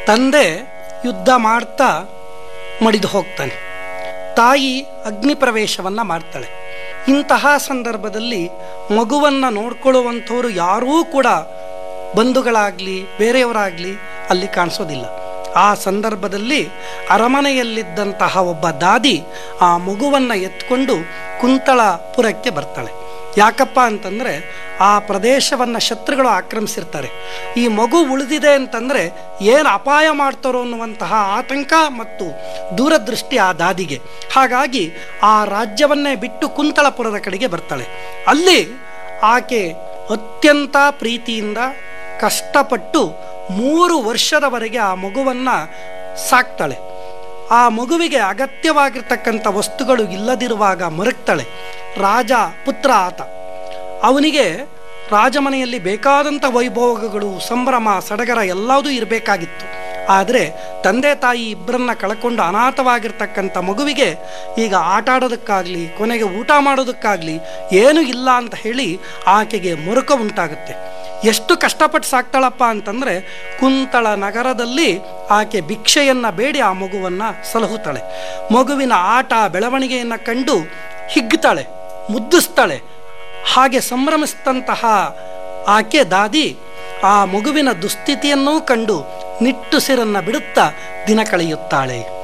ತಂದೆ ಯುದ್ಧ ಮಾಡ್ತಾ ಮಡಿದು ಹೋಗ್ತಾನೆ ತಾಯಿ ಅಗ್ನಿ ಪ್ರವೇಶವನ್ನು ಮಾಡ್ತಾಳೆ ಇಂತಹ ಸಂದರ್ಭದಲ್ಲಿ ಮಗುವನ್ನು ನೋಡ್ಕೊಳ್ಳುವಂಥವ್ರು ಯಾರೂ ಕೂಡ ಬಂಧುಗಳಾಗಲಿ ಬೇರೆಯವರಾಗಲಿ ಅಲ್ಲಿ ಕಾಣಿಸೋದಿಲ್ಲ ಆ ಸಂದರ್ಭದಲ್ಲಿ ಅರಮನೆಯಲ್ಲಿದ್ದಂತಹ ಒಬ್ಬ ದಾದಿ ಆ ಮಗುವನ್ನು ಎತ್ಕೊಂಡು ಕುಂತಳಪುರಕ್ಕೆ ಬರ್ತಾಳೆ ಯಾಕಪ್ಪ ಅಂತಂದರೆ ಆ ಪ್ರದೇಶವನ್ನು ಶತ್ರುಗಳು ಆಕ್ರಮಿಸಿರ್ತಾರೆ ಈ ಮಗು ಉಳಿದಿದೆ ಅಂತಂದರೆ ಏನು ಅಪಾಯ ಮಾಡ್ತಾರೋ ಅನ್ನುವಂತಹ ಆತಂಕ ಮತ್ತು ದೂರದೃಷ್ಟಿ ಆ ದಾದಿಗೆ ಹಾಗಾಗಿ ಆ ರಾಜ್ಯವನ್ನೇ ಬಿಟ್ಟು ಕುಂತಳಪುರದ ಕಡೆಗೆ ಬರ್ತಾಳೆ ಅಲ್ಲಿ ಆಕೆ ಅತ್ಯಂತ ಪ್ರೀತಿಯಿಂದ ಕಷ್ಟಪಟ್ಟು ಮೂರು ವರ್ಷದವರೆಗೆ ಆ ಮಗುವನ್ನು ಸಾಕ್ತಾಳೆ ಆ ಮಗುವಿಗೆ ಅಗತ್ಯವಾಗಿರ್ತಕ್ಕಂಥ ವಸ್ತುಗಳು ಇಲ್ಲದಿರುವಾಗ ಮರಗ್ತಾಳೆ ರಾಜ ಪುತ್ರ ಆತ ಅವನಿಗೆ ರಾಜಮನೆಯಲ್ಲಿ ಬೇಕಾದಂಥ ವೈಭೋಗಗಳು ಸಂಭ್ರಮ ಸಡಗರ ಎಲ್ಲದೂ ಇರಬೇಕಾಗಿತ್ತು ಆದರೆ ತಂದೆ ತಾಯಿ ಇಬ್ಬರನ್ನ ಕಳ್ಕೊಂಡು ಅನಾಥವಾಗಿರ್ತಕ್ಕಂಥ ಮಗುವಿಗೆ ಈಗ ಆಟ ಆಡೋದಕ್ಕಾಗಲಿ ಕೊನೆಗೆ ಊಟ ಮಾಡೋದಕ್ಕಾಗಲಿ ಏನೂ ಇಲ್ಲ ಅಂತ ಹೇಳಿ ಆಕೆಗೆ ಮುರುಕ ಉಂಟಾಗುತ್ತೆ ಎಷ್ಟು ಕಷ್ಟಪಟ್ಟು ಸಾಕ್ತಾಳಪ್ಪ ಅಂತಂದರೆ ಕುಂತಳ ನಗರದಲ್ಲಿ ಆಕೆ ಭಿಕ್ಷೆಯನ್ನು ಬೇಡಿ ಆ ಮಗುವನ್ನು ಸಲಹುತ್ತಾಳೆ ಮಗುವಿನ ಆಟ ಬೆಳವಣಿಗೆಯನ್ನು ಕಂಡು ಹಿಗ್ತಾಳೆ ಮುದ್ದಿಸ್ತಾಳೆ ಹಾಗೆ ಸಂಭ್ರಮಿಸಿದಂತಹ ಆಕೆ ದಾದಿ ಆ ಮಗುವಿನ ದುಸ್ಥಿತಿಯನ್ನೂ ಕಂಡು ನಿಟ್ಟುಸಿರನ್ನು ಬಿಡುತ್ತಾ ದಿನ ಕಳೆಯುತ್ತಾಳೆ